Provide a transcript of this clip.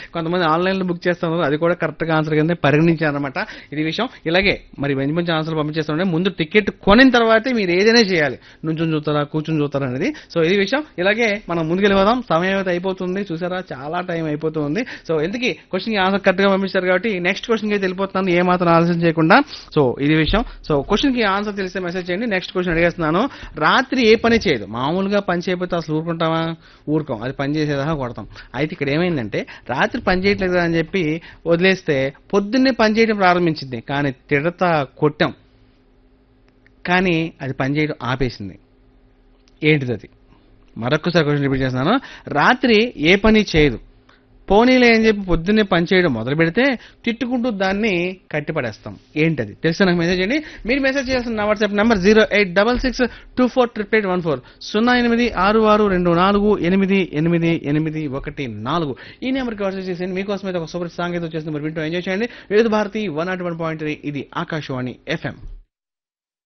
కొంతమంది ఆన్లైన్లో బుక్ చేస్తున్నారు అది కూడా కరెక్ట్గా ఆన్సర్ కింద పరిగణించారనమాట ఇది విషయం ఇలాగే మరి మంచి మంచి ఆన్సర్లు పంపించేస్తుంటే ముందు టికెట్ కొనిన తర్వాతే మీరు ఏదైనా చేయాలి నుంచుని చూస్తారా కూర్చుని చూస్తారా అనేది సో ఇది విషయం ఇలాగే మనం ముందుకెళ్ళిపోదాం సమయం అయితే అయిపోతుంది చూసారా చాలా టైం అయిపోతుంది సో ఎందుకు క్వశ్చన్ కి ఆన్సర్ కరెక్ట్ గా పంపించారు కాబట్టి నెక్స్ట్ క్వశ్చన్ కి అయితే వెళ్ళిపోతున్నాను ఏ మాత్రం ఆలోచన చేయకుండా సో ఇది విషయం సో క్వశ్చన్ కి ఆన్సర్ తెలిస్తే మెసేజ్ చేయండి నెక్స్ట్ క్వశ్చన్ అడిగేస్తున్నాను రాత్రి ఏ పని చేయదు మామూలుగా పని చేయకపోతే అసలు ఊరుకుంటామా ఊరుకోం అది పని చేసేదాకా కొడతాం అయితే ఇక్కడ ఏమైందంటే రాత్రి పని చేయట్లేదు కదా అని చెప్పి వదిలేస్తే పొద్దున్నే పని చేయడం ప్రారంభించింది కానీ తిడతా కొట్టాం కానీ అది పని చేయడం ఆపేసింది ఏంటిది అది మరొకసారి క్వశ్చన్ రిపీట్ చేస్తున్నాను రాత్రి ఏ పని చేయదు పోనీలే అని చెప్పి పొద్దున్నే పని చేయడం మొదలు పెడితే తిట్టుకుంటూ దాన్ని కట్టిపడేస్తాం ఏంటది తెలిస్తే నాకు మెసేజ్ చేయండి మీరు మెసేజ్ చేయాల్సిన నా WhatsApp number zero eight double six two four triple eight one four సున్నా ఎనిమిది ఆరు ఆరు రెండు నాలుగు ఎనిమిది ఎనిమిది ఎనిమిది ఒకటి నాలుగు ఈ నెంబర్కి వాట్సాప్ చేసేయండి మీకోసం అయితే ఒక సూపర్ సాంగ్ అయితే వచ్చేసింది మరి వింటూ ఎంజాయ్ చేయండి Vividh Bharati one nought one point ఇది ఆకాశవాణి ఎఫ్ఎం